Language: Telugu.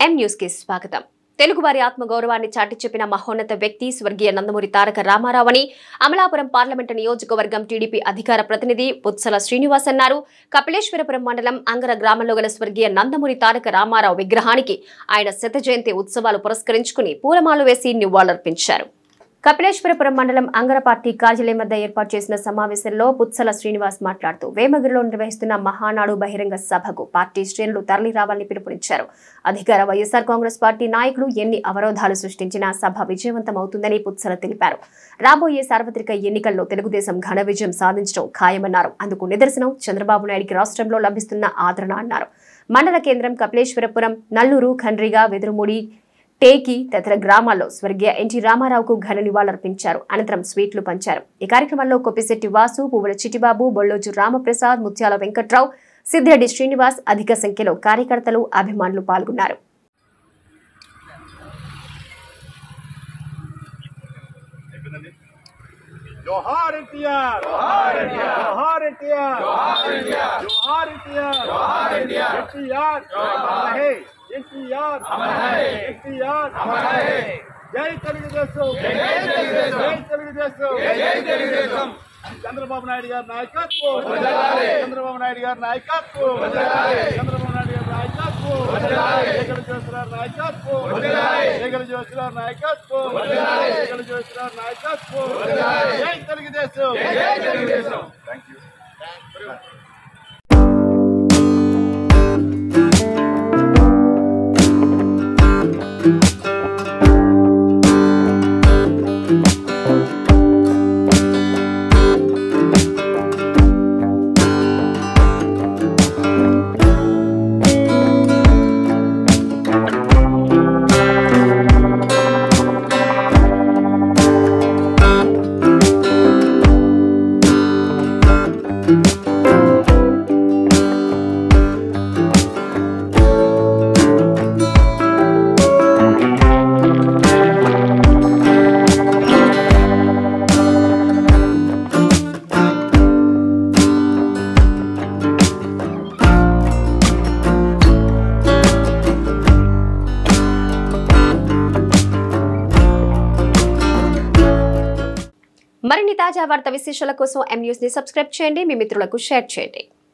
ఎం న్యూస్ కి స్వాగతం తెలుగువారి ఆత్మగౌరవాన్ని చాటి చెప్పిన మహోన్నత వ్యక్తి స్వర్గీయ నందమూరి తారక రామారావు అని అమలాపురం పార్లమెంటు నియోజకవర్గం టీడీపీ అధికార ప్రతినిధి బుత్సల శ్రీనివాస్ అన్నారు కపిలేశ్వరపురం మండలం అంగర గ్రామంలో గల స్వర్గీయ నందమూరి తారక రామారావు విగ్రహానికి ఆయన శత జయంతి ఉత్సవాలు పురస్కరించుకుని పూలమాలు వేసి నివాళులర్పించారు కపిలేశ్వరపురం మండలం అంగర పార్టీ కార్యాలయం వద్ద ఏర్పాటు చేసిన సమావేశంలో పుత్సల శ్రీనివాస్ మాట్లాడుతూ వేమగిరిలో నిర్వహిస్తున్న మహానాడు బహిరంగ సభకు పార్టీ శ్రేణులు తరలి రావాలని పిలుపునిచ్చారు అధికార వైఎస్ఆర్ కాంగ్రెస్ పార్టీ నాయకులు ఎన్ని అవరోధాలు సృష్టించినా సభ విజయవంతమవుతుందని పుత్సల తెలిపారు రాబోయే సార్వత్రిక ఎన్నికల్లో తెలుగుదేశం ఘన విజయం సాధించడం ఖాయమన్నారు అందుకు నిదర్శనం చంద్రబాబు నాయుడికి రాష్ట్రంలో లభిస్తున్న ఆదరణ అన్నారు మండల కేంద్రం కపిలేశ్వరపురం నల్లూరు ఖండ్రిగా వెదురుముడి టేకి తదితర గ్రామాల్లో స్వర్గీయ ఎన్టీ రామారావుకు ఘన నివాళులర్పించారు అనంతరం స్వీట్లు పంచారు ఈ కార్యక్రమంలో కొప్పిశెట్టి వాసు పువ్వుల చిటిబాబు బొళ్ళోజు రామప్రసాద్ ముత్యాల వెంకట్రావు సిద్దిరెడ్డి శ్రీనివాస్ అధిక సంఖ్యలో కార్యకర్తలు అభిమానులు పాల్గొన్నారు జోహార్ ఎన్టీఆర్ జోహార్ ఎన్టీఆర్ జోహార్ ఎన్టీఆర్ జోహార్ ఎన్టీఆర్ జోహార్ ఎన్టీఆర్ ఎన్టీఆర్ అమర్ హై ఎన్టీఆర్ అమర్ హై ఎన్టీఆర్ అమర్ హై జై తెలుగుదేశం జై తెలుగుదేశం జై తెలుగుదేశం జై తెలుగుదేశం చంద్రబాబు నాయుడు గారి నాయకత్వం చంద్రబాబు నాయుడు గారి నాయకత్వం చంద్రబాబు నాయుడు గారి నాయకత్వం ఏకలు చేస్తున్నారు నాయకత్వం ఏకలు చేస్తున్నారు నాయకత్వం ఏకలు చేస్తున్నారు నాయకత్వం జై తెలుగుదేశం జై తెలుగుదేశం థ్యాంక్ యూ మరిన్ని తాజా వార్త విశేషాల కోసం ఎం న్యూస్ ని సబ్స్క్రైబ్ చేయండి మీ మిత్రులకు షేర్ చేయండి